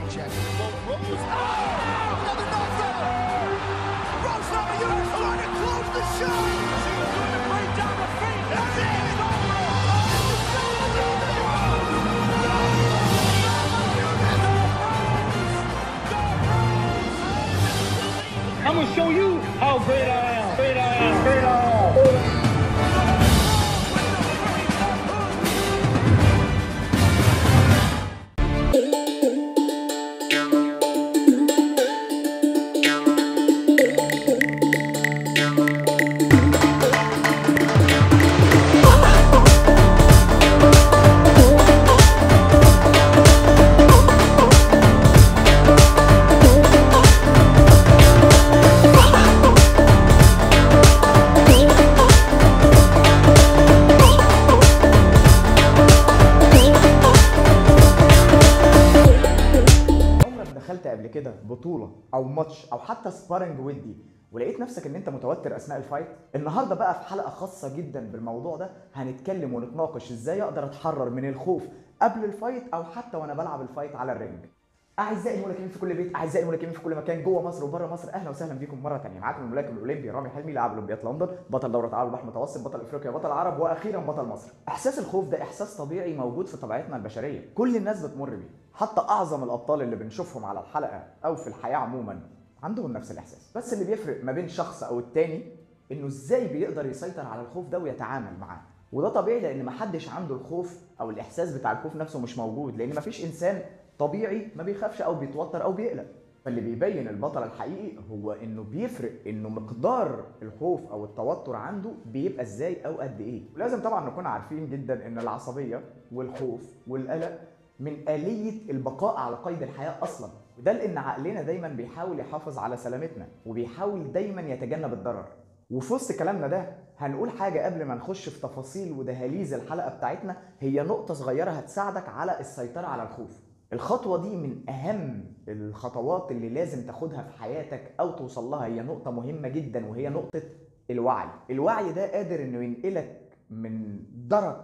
check. Well, Rose. Oh! Another knockdown! Rose Namajunas trying to close the show. She's going to break down the feet. That's it. It's over. I'm gonna show you how great I am. Great I am. Great I am. عمرك دخلت قبل كده بطوله او ماتش او حتى سبارنج ودي ولقيت نفسك ان انت متوتر اثناء الفايت النهارده بقى في حلقه خاصه جدا بالموضوع ده هنتكلم ونتناقش ازاي اقدر اتحرر من الخوف قبل الفايت او حتى وانا بلعب الفايت على الرينج اعزائي الملاكمين في كل بيت اعزائي الملاكمين في كل مكان جوه مصر وبره مصر اهلا وسهلا بيكم مره ثانيه معاكم الملاكم الاولمبي رامي حلمي لاعب اولمبياد لندن بطل دوره عرب البحر المتوسط بطل افريقيا بطل العرب واخيرا بطل مصر احساس الخوف ده احساس طبيعي موجود في طبيعتنا البشريه كل الناس بتمر بيه حتى اعظم الابطال اللي بنشوفهم على الحلقه او في الحياه عموما عندهم نفس الاحساس بس اللي بيفرق ما بين شخص او التاني انه ازاي بيقدر يسيطر على الخوف ده ويتعامل معاه وده طبيعي لان محدش عنده الخوف او الاحساس بتاع الخوف نفسه مش موجود لان مفيش انسان طبيعي ما بيخافش او بيتوتر او بيقلق فاللي بيبين البطل الحقيقي هو انه بيفرق انه مقدار الخوف او التوتر عنده بيبقى ازاي او قد ايه ولازم طبعا نكون عارفين جدا ان العصبيه والخوف والقلق من آلية البقاء على قيد الحياة أصلا وده لأن عقلنا دايما بيحاول يحافظ على سلامتنا وبيحاول دايما يتجنب الضرر وفي وسط كلامنا ده هنقول حاجة قبل ما نخش في تفاصيل ودهاليز الحلقة بتاعتنا هي نقطة صغيرة هتساعدك على السيطرة على الخوف الخطوة دي من أهم الخطوات اللي لازم تاخدها في حياتك أو توصل لها هي نقطة مهمة جدا وهي نقطة الوعي الوعي ده قادر إنه ينقلك من درك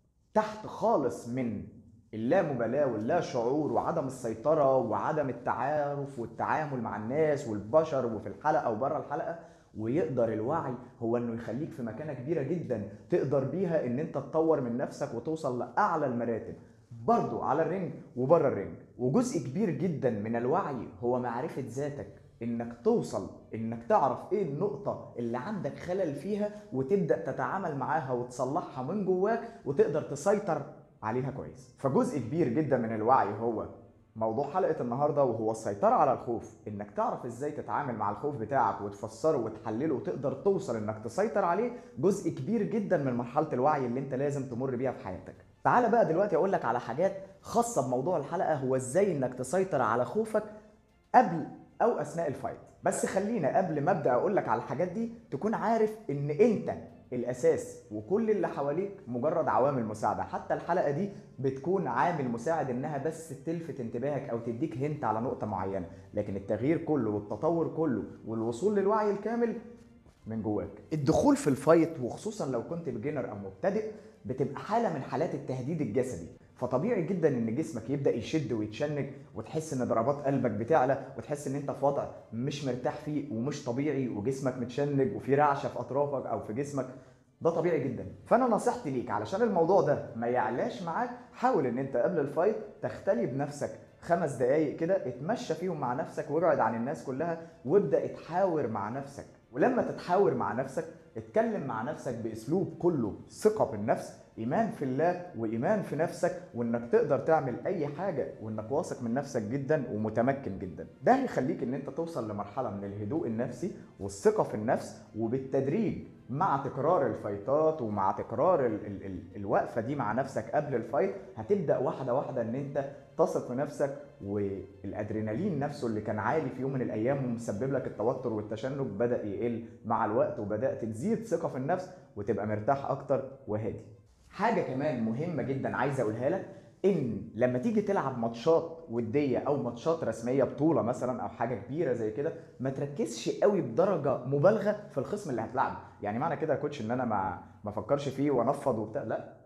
تحت خالص من اللامبالاة واللا شعور وعدم السيطرة وعدم التعارف والتعامل مع الناس والبشر وفي الحلقة وبره الحلقة ويقدر الوعي هو انه يخليك في مكانة كبيرة جدا تقدر بيها ان انت تطور من نفسك وتوصل لأعلى المراتب برضو على الرينج وبره الرينج وجزء كبير جدا من الوعي هو معرفة ذاتك انك توصل انك تعرف ايه النقطة اللي عندك خلل فيها وتبدأ تتعامل معاها وتصلحها من جواك وتقدر تسيطر عليها كويس فجزء كبير جدا من الوعي هو موضوع حلقة النهاردة وهو السيطرة على الخوف انك تعرف ازاي تتعامل مع الخوف بتاعك وتفسره وتحلله وتقدر توصل انك تسيطر عليه جزء كبير جدا من مرحلة الوعي اللي انت لازم تمر بيها في حياتك تعال بقى دلوقتي اقول لك على حاجات خاصة بموضوع الحلقة هو ازاي انك تسيطر على خوفك قبل او اثناء الفايت بس خلينا قبل ما ابدا اقول لك على الحاجات دي تكون عارف ان انت الاساس وكل اللي حواليك مجرد عوامل مساعده حتى الحلقه دي بتكون عامل مساعد انها بس تلفت انتباهك او تديك هنت على نقطه معينه لكن التغيير كله والتطور كله والوصول للوعي الكامل من جواك الدخول في الفايت وخصوصا لو كنت بيجنر او مبتدئ بتبقى حاله من حالات التهديد الجسدي فطبيعي جدا ان جسمك يبدا يشد ويتشنج وتحس ان ضربات قلبك بتعلى وتحس ان انت في وضع مش مرتاح فيه ومش طبيعي وجسمك متشنج وفي رعشه في اطرافك او في جسمك ده طبيعي جدا فانا نصيحتي ليك علشان الموضوع ده ما يعلاش معاك حاول ان انت قبل الفايت تختلي بنفسك خمس دقايق كده اتمشى فيهم مع نفسك وابعد عن الناس كلها وابدا اتحاور مع نفسك ولما تتحاور مع نفسك اتكلم مع نفسك باسلوب كله ثقه بالنفس ايمان في الله وايمان في نفسك وانك تقدر تعمل اي حاجه وانك واثق من نفسك جدا ومتمكن جدا ده هيخليك ان انت توصل لمرحله من الهدوء النفسي والثقه في النفس وبالتدريج مع تكرار الفايتات ومع تكرار ال ال ال الوقفه دي مع نفسك قبل الفايت هتبدا واحده واحده ان انت تثق في نفسك والادرينالين نفسه اللي كان عالي في يوم من الايام ومسبب لك التوتر والتشنج بدا يقل مع الوقت وبدات تزيد ثقه في النفس وتبقى مرتاح اكتر وهادي حاجه كمان مهمه جدا عايز اقولها لك ان لما تيجي تلعب ماتشات وديه او ماتشات رسميه بطوله مثلا او حاجه كبيره زي كده ما تركزش قوي بدرجه مبالغه في الخصم اللي هتلعبه يعني معنى كده يا كوتش ان انا ما ما افكرش فيه وانفض وبتاع لا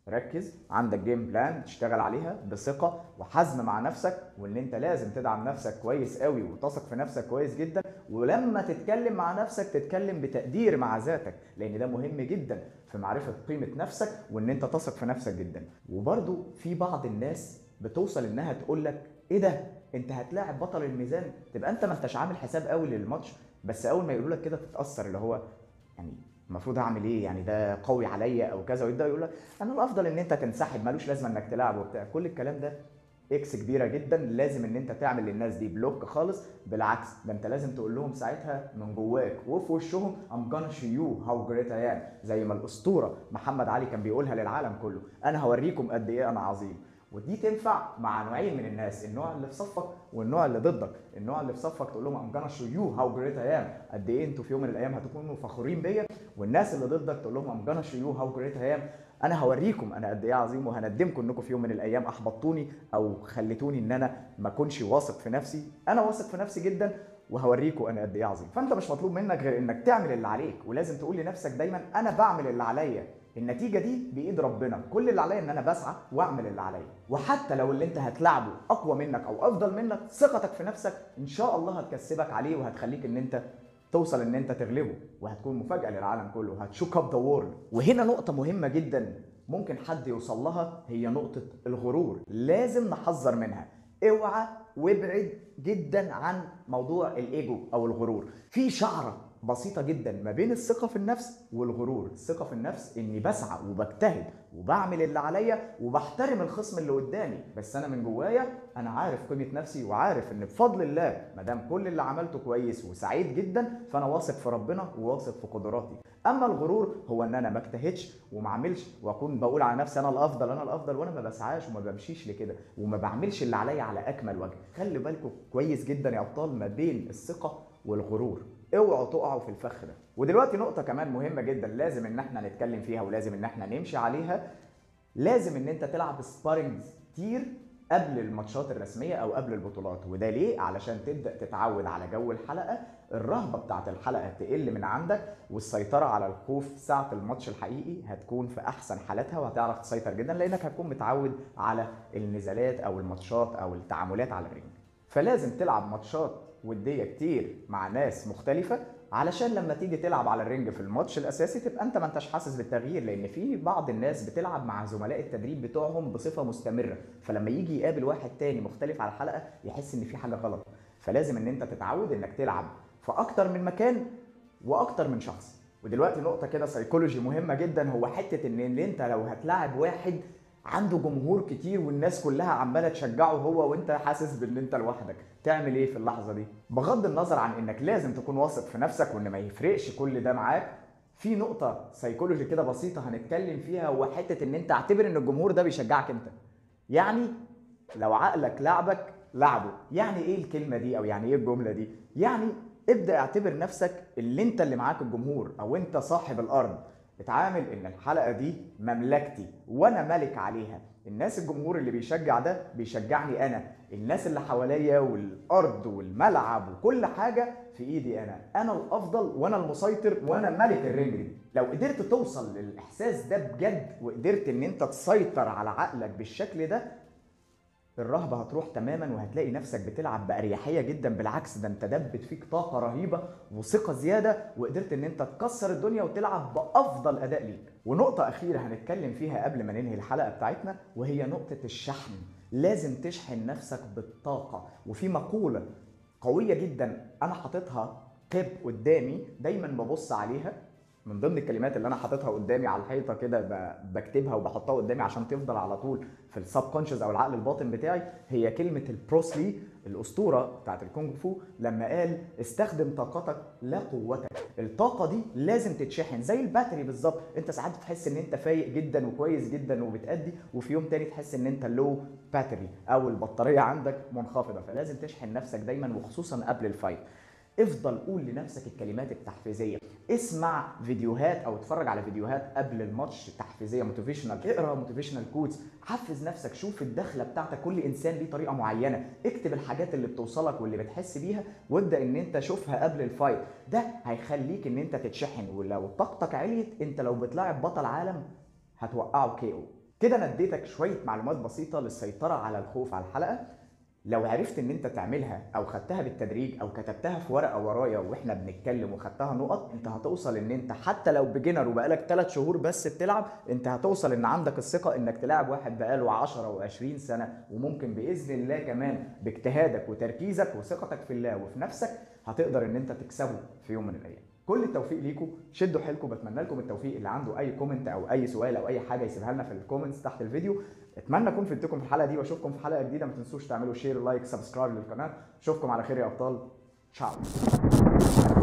ركز عندك جيم بلان تشتغل عليها بثقه وحزم مع نفسك وان انت لازم تدعم نفسك كويس قوي وتثق في نفسك كويس جدا ولما تتكلم مع نفسك تتكلم بتقدير مع ذاتك لان ده مهم جدا في معرفه قيمه نفسك وان انت تثق في نفسك جدا وبرده في بعض الناس بتوصل انها تقول لك ايه ده انت هتلاعب بطل الميزان تبقى انت ما انتش عامل حساب قوي للماتش بس اول ما يقولوا لك كده تتاثر اللي هو يعني المفروض اعمل ايه يعني ده قوي عليا او كذا ويبدا يقول لك انا الافضل ان انت تنسحب ملوش لازمه انك تلعب وبتاع كل الكلام ده اكس كبيره جدا لازم ان انت تعمل للناس دي بلوك خالص بالعكس ده انت لازم تقول لهم ساعتها من جواك وفي وشهم I'm gonna show you how great I am زي ما الاسطوره محمد علي كان بيقولها للعالم كله انا هوريكم قد ايه انا عظيم ودي تنفع مع نوعين من الناس النوع اللي في صفك والنوع اللي ضدك النوع اللي في صفك تقول لهم I'm gonna show you how great I am قد ايه انتوا في يوم من الايام هتكونوا فخورين بيا والناس اللي ضدك تقول لهم I'm gonna show you how great I am انا هوريكم انا قد ايه عظيم وهندمكم انكم في يوم من الايام احبطتوني او خليتوني ان انا ما اكونش واثق في نفسي انا واثق في نفسي جدا وهوريكم انا قد ايه عظيم فانت مش مطلوب منك غير انك تعمل اللي عليك ولازم تقول لنفسك دايما انا بعمل اللي عليا النتيجة دي بإيد ربنا، كل اللي عليا إن أنا بسعى وأعمل اللي عليا، وحتى لو اللي أنت هتلعبه أقوى منك أو أفضل منك، ثقتك في نفسك إن شاء الله هتكسبك عليه وهتخليك إن أنت توصل إن أنت تغلبه، وهتكون مفاجأة للعالم كله، هتشوك أب ذا وورلد، وهنا نقطة مهمة جدا ممكن حد يوصل لها هي نقطة الغرور، لازم نحذر منها، اوعى وابعد جدا عن موضوع الايجو او الغرور، في شعرة بسيطة جدا ما بين الثقة في النفس والغرور، الثقة في النفس اني بسعى وبجتهد وبعمل اللي عليا وبحترم الخصم اللي قدامي، بس انا من جوايا انا عارف قيمة نفسي وعارف ان بفضل الله ما دام كل اللي عملته كويس وسعيد جدا فانا واثق في ربنا وواثق في قدراتي، اما الغرور هو ان انا ما اجتهدش وما اعملش واكون بقول على نفسي انا الافضل انا الافضل وانا ما بسعاش وما بمشيش لكده وما بعملش اللي عليا على اكمل وجه، خلي بالكم كويس جدا يا ابطال ما بين الثقة والغرور اوعوا تقعوا في الفخ ده ودلوقتي نقطة كمان مهمة جدا لازم ان احنا نتكلم فيها ولازم ان احنا نمشي عليها لازم ان انت تلعب سبارينج كتير قبل الماتشات الرسمية او قبل البطولات وده ليه؟ علشان تبدأ تتعود على جو الحلقة الرهبة بتاعت الحلقة تقل من عندك والسيطرة على الخوف ساعة الماتش الحقيقي هتكون في احسن حالاتها وهتعرف تسيطر جدا لانك هتكون متعود على النزالات او الماتشات او التعاملات على الرينج فلازم تلعب ماتشات وديه كتير مع ناس مختلفه علشان لما تيجي تلعب على الرينج في الماتش الاساسي تبقى انت ما انتش حاسس بالتغيير لان في بعض الناس بتلعب مع زملاء التدريب بتوعهم بصفه مستمره فلما يجي يقابل واحد تاني مختلف على الحلقه يحس ان في حاجه غلط فلازم ان انت تتعود انك تلعب في اكتر من مكان واكتر من شخص ودلوقتي نقطه كده سيكولوجي مهمه جدا هو حته ان اللي انت لو هتلاعب واحد عنده جمهور كتير والناس كلها عماله تشجعه هو وانت حاسس بان انت لوحدك تعمل ايه في اللحظه دي بغض النظر عن انك لازم تكون واثق في نفسك وان ما يفرقش كل ده معاك في نقطة سيكولوجي كده بسيطة هنتكلم فيها هو حتة ان انت اعتبر ان الجمهور ده بيشجعك انت. يعني لو عقلك لعبك لعبه، يعني ايه الكلمة دي او يعني ايه الجملة دي؟ يعني ابدأ اعتبر نفسك اللي انت اللي معاك الجمهور او انت صاحب الارض. اتعامل ان الحلقه دي مملكتي وانا ملك عليها الناس الجمهور اللي بيشجع ده بيشجعني انا الناس اللي حواليا والارض والملعب وكل حاجه في ايدي انا انا الافضل وانا المسيطر وانا ملك الرينج دي لو قدرت توصل للاحساس ده بجد وقدرت ان انت تسيطر على عقلك بالشكل ده الرهبه هتروح تماما وهتلاقي نفسك بتلعب باريحيه جدا بالعكس ده انت دبت فيك طاقه رهيبه وثقه زياده وقدرت ان انت تكسر الدنيا وتلعب بافضل اداء ليك ونقطه اخيره هنتكلم فيها قبل ما ننهي الحلقه بتاعتنا وهي نقطه الشحن لازم تشحن نفسك بالطاقه وفي مقوله قويه جدا انا حاططها كاب قدامي دايما ببص عليها من ضمن الكلمات اللي انا حاططها قدامي على الحيطه كده ب- بكتبها وبحطها قدامي عشان تفضل على طول في السب كونشس او العقل الباطن بتاعي هي كلمه البروسلي الاسطوره بتاعت الكونغ فو لما قال استخدم طاقتك لا قوتك الطاقه دي لازم تتشحن زي الباتري بالظبط انت ساعات بتحس ان انت فايق جدا وكويس جدا وبتأدي وفي يوم تاني تحس ان انت لو باتري او البطاريه عندك منخفضه فلازم تشحن نفسك دايما وخصوصا قبل الفايت افضل قول لنفسك الكلمات التحفيزيه اسمع فيديوهات او اتفرج على فيديوهات قبل الماتش تحفيزيه موتيفيشنال اقرا موتيفيشنال كودز حفز نفسك شوف الدخله بتاعتك كل انسان ليه طريقه معينه اكتب الحاجات اللي بتوصلك واللي بتحس بيها وابدا ان انت شوفها قبل الفايت ده هيخليك ان انت تتشحن ولو طاقتك عليت انت لو بتلاعب بطل عالم هتوقعه كيو كده انا اديتك شويه معلومات بسيطه للسيطره على الخوف على الحلقه لو عرفت ان انت تعملها او خدتها بالتدريج او كتبتها في ورقه ورايا واحنا بنتكلم وخدتها نقط انت هتوصل ان انت حتى لو بيجنر وبقالك 3 شهور بس بتلعب انت هتوصل ان عندك الثقه انك تلاعب واحد بقاله 10 و20 سنه وممكن باذن الله كمان باجتهادك وتركيزك وثقتك في الله وفي نفسك هتقدر ان انت تكسبه في يوم من الايام كل التوفيق ليكم شدوا حيلكم بتمنى لكم التوفيق اللي عنده اي كومنت او اي سؤال او اي حاجه يسيبها لنا في الكومنتس تحت الفيديو اتمنى اكون فدتكم في الحلقه دي واشوفكم في حلقه جديده ما تنسوش تعملوا شير لايك سبسكرايب للقناه اشوفكم على خير يا ابطال تشاو